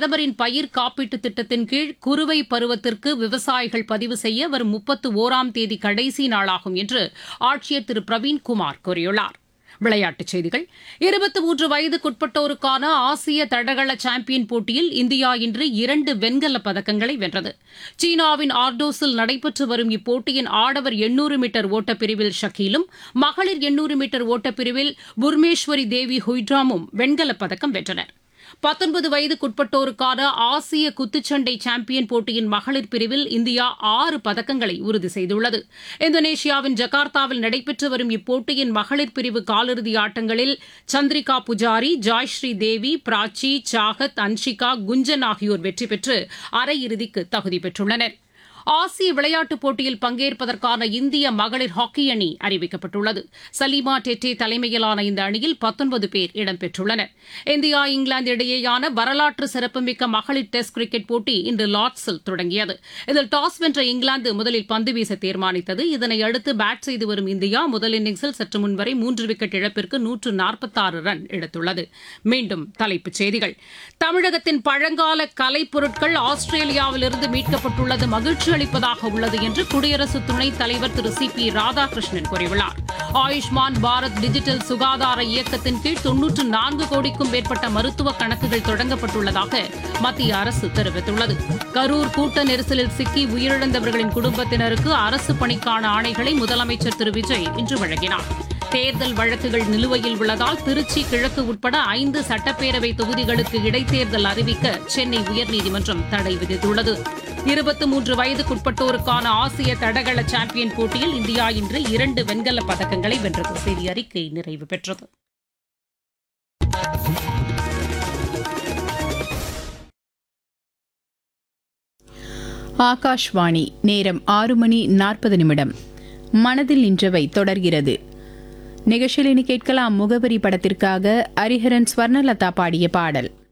பிரதமரின் பயிர் காப்பீட்டு திட்டத்தின் கீழ் குறுவை பருவத்திற்கு விவசாயிகள் பதிவு செய்ய வரும் முப்பத்து ஓராம் தேதி கடைசி நாளாகும் என்று ஆட்சியர் திரு பிரவீன்குமார் கூறியுள்ளார் விளையாட்டுச் செய்திகள் இருபத்தி மூன்று வயதுக்குட்பட்டோருக்கான ஆசிய தடகள சாம்பியன் போட்டியில் இந்தியா இன்று இரண்டு வெண்கலப் பதக்கங்களை வென்றது சீனாவின் ஆர்டோஸில் நடைபெற்று வரும் இப்போட்டியின் ஆடவர் எண்ணூறு மீட்டர் ஓட்டப்பிரிவில் ஷக்கீலும் மகளிர் எண்ணூறு மீட்டர் ஓட்டப்பிரிவில் புர்மேஸ்வரி தேவி ஹுய்ட்ராமும் வெண்கலப் பதக்கம் வென்றனர் பத்தொன்பது வயதுக்குட்பட்டோருக்கான ஆசிய குத்துச்சண்டை சாம்பியன் போட்டியின் மகளிர் பிரிவில் இந்தியா ஆறு பதக்கங்களை உறுதி செய்துள்ளது இந்தோனேஷியாவின் ஜகார்த்தாவில் நடைபெற்று வரும் இப்போட்டியின் மகளிர் பிரிவு காலிறுதி ஆட்டங்களில் சந்திரிகா புஜாரி ஜாய்ஸ்ரீ தேவி பிராச்சி சாகத் அன்ஷிகா குஞ்சன் ஆகியோர் வெற்றி பெற்று அரையிறுதிக்கு தகுதி பெற்றுள்ளனர் ஆசிய விளையாட்டுப் போட்டியில் பங்கேற்பதற்கான இந்திய மகளிர் ஹாக்கி அணி அறிவிக்கப்பட்டுள்ளது சலீமா டெட்டே தலைமையிலான இந்த அணியில் பத்தொன்பது பேர் இடம்பெற்றுள்ளனர் இந்தியா இங்கிலாந்து இடையேயான வரலாற்று சிறப்புமிக்க மகளிர் டெஸ்ட் கிரிக்கெட் போட்டி இன்று லார்ட்ஸில் தொடங்கியது இதில் டாஸ் வென்ற இங்கிலாந்து முதலில் பந்து வீச தீர்மானித்தது இதனை அடுத்து பேட் செய்து வரும் இந்தியா முதல் இன்னிங்ஸில் சற்று முன்வரை மூன்று விக்கெட் இழப்பிற்கு நூற்று நாற்பத்தாறு ரன் எடுத்துள்ளது மீண்டும் தலைப்புச் செய்திகள் தமிழகத்தின் பழங்கால கலைப்பொருட்கள் ஆஸ்திரேலியாவிலிருந்து மீட்கப்பட்டுள்ளது மகிழ்ச்சி அளிப்பதாக உள்ளது என்று குடியரசு துணைத் தலைவர் திரு சி பி ராதாகிருஷ்ணன் கூறியுள்ளார் ஆயுஷ்மான் பாரத் டிஜிட்டல் சுகாதார இயக்கத்தின் கீழ் தொன்னூற்று நான்கு கோடிக்கும் மேற்பட்ட மருத்துவ கணக்குகள் தொடங்கப்பட்டுள்ளதாக மத்திய அரசு தெரிவித்துள்ளது கரூர் கூட்ட நெரிசலில் சிக்கி உயிரிழந்தவர்களின் குடும்பத்தினருக்கு அரசு பணிக்கான ஆணைகளை முதலமைச்சர் திரு விஜய் இன்று வழங்கினார் தேர்தல் வழக்குகள் நிலுவையில் உள்ளதால் திருச்சி கிழக்கு உட்பட ஐந்து சட்டப்பேரவை தொகுதிகளுக்கு இடைத்தேர்தல் அறிவிக்க சென்னை உயர்நீதிமன்றம் தடை விதித்துள்ளது இருபத்தி மூன்று வயதுக்குட்பட்டோருக்கான ஆசிய தடகள சாம்பியன் போட்டியில் இந்தியா இன்று இரண்டு வெண்கலப் பதக்கங்களை வென்றது செய்தி அறிக்கை நிறைவு பெற்றது ஆகாஷ்வாணி நேரம் ஆறு மணி நாற்பது நிமிடம் மனதில் நின்றவை தொடர்கிறது நிகழ்ச்சியில் இனி கேட்கலாம் முகவரி படத்திற்காக ஹரிஹரன் ஸ்வர்ணலதா பாடிய பாடல்